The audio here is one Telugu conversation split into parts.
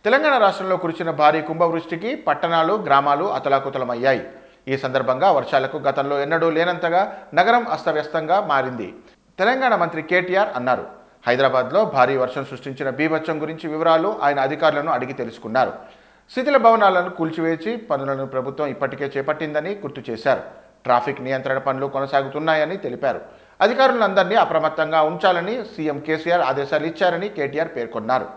తెలంగాణ రాష్ట్రంలో కురిసిన భారీ కుంభవృష్టికి పట్టణాలు గ్రామాలు అతలాకుతలమయ్యాయి ఈ సందర్భంగా వర్షాలకు గతంలో ఎన్నడూ లేనంతగా నగరం అస్తవ్యస్తంగా మారింది తెలంగాణ మంత్రి కేటీఆర్ అన్నారు హైదరాబాద్లో భారీ వర్షం సృష్టించిన బీభత్సం గురించి వివరాలు ఆయన అధికారులను అడిగి తెలుసుకున్నారు శిథిల భవనాలను కూల్చివేసి పనులను ప్రభుత్వం ఇప్పటికే చేపట్టిందని గుర్తు చేశారు ట్రాఫిక్ నియంత్రణ పనులు కొనసాగుతున్నాయని తెలిపారు అధికారులందరినీ అప్రమత్తంగా ఉంచాలని సీఎం కేసీఆర్ ఆదేశాలు ఇచ్చారని కేటీఆర్ పేర్కొన్నారు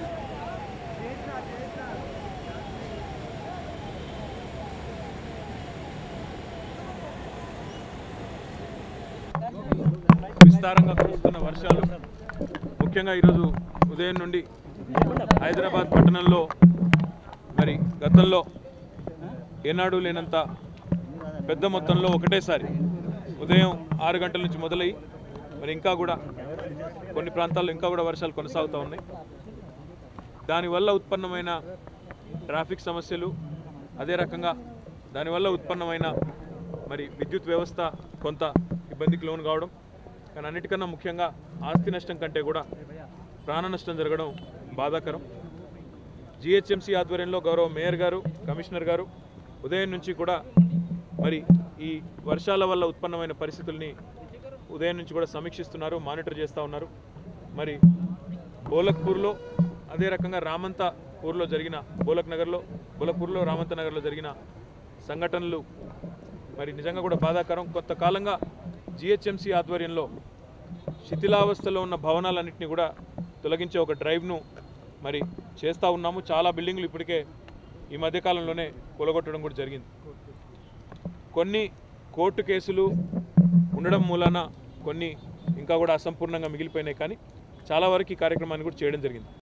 విస్తారంగా కురుస్తున్న వర్షాలు ముఖ్యంగా ఈరోజు ఉదయం నుండి హైదరాబాద్ పట్టణంలో మరి గతంలో ఏనాడు లేనంత పెద్ద మొత్తంలో ఒకటేసారి ఉదయం ఆరు గంటల నుంచి మొదలై మరి ఇంకా కూడా కొన్ని ప్రాంతాల్లో ఇంకా కూడా వర్షాలు కొనసాగుతూ ఉన్నాయి దానివల్ల ఉత్పన్నమైన ట్రాఫిక్ సమస్యలు అదే రకంగా దానివల్ల ఉత్పన్నమైన మరి విద్యుత్ వ్యవస్థ కొంత ఇబ్బందికి లోను కావడం కానీ అన్నిటికన్నా ముఖ్యంగా ఆస్తి నష్టం కంటే కూడా ప్రాణ నష్టం జరగడం బాధాకరం జిహెచ్ఎంసీ ఆధ్వర్యంలో గౌరవ మేయర్ గారు కమిషనర్ గారు ఉదయం నుంచి కూడా మరి ఈ వర్షాల వల్ల ఉత్పన్నమైన పరిస్థితుల్ని ఉదయం నుంచి కూడా సమీక్షిస్తున్నారు మానిటర్ చేస్తూ ఉన్నారు మరి బోలక్పూర్లో అదే రకంగా రామంతపూర్లో జరిగిన బోలక్ నగర్లో బోలక్పూర్లో రామంత నగర్లో జరిగిన సంఘటనలు మరి నిజంగా కూడా బాధాకరం కొంతకాలంగా జిహెచ్ఎంసీ ఆధ్వర్యంలో శిథిలావస్థలో ఉన్న భవనాలన్నింటినీ కూడా తొలగించే ఒక డ్రైవ్ను మరి చేస్తూ ఉన్నాము చాలా బిల్డింగ్లు ఇప్పటికే ఈ మధ్యకాలంలోనే కూలగొట్టడం కూడా జరిగింది కొన్ని కోర్టు కేసులు ఉండడం మూలాన కొన్ని ఇంకా కూడా అసంపూర్ణంగా మిగిలిపోయినాయి కానీ చాలా వరకు ఈ కార్యక్రమాన్ని కూడా చేయడం జరిగింది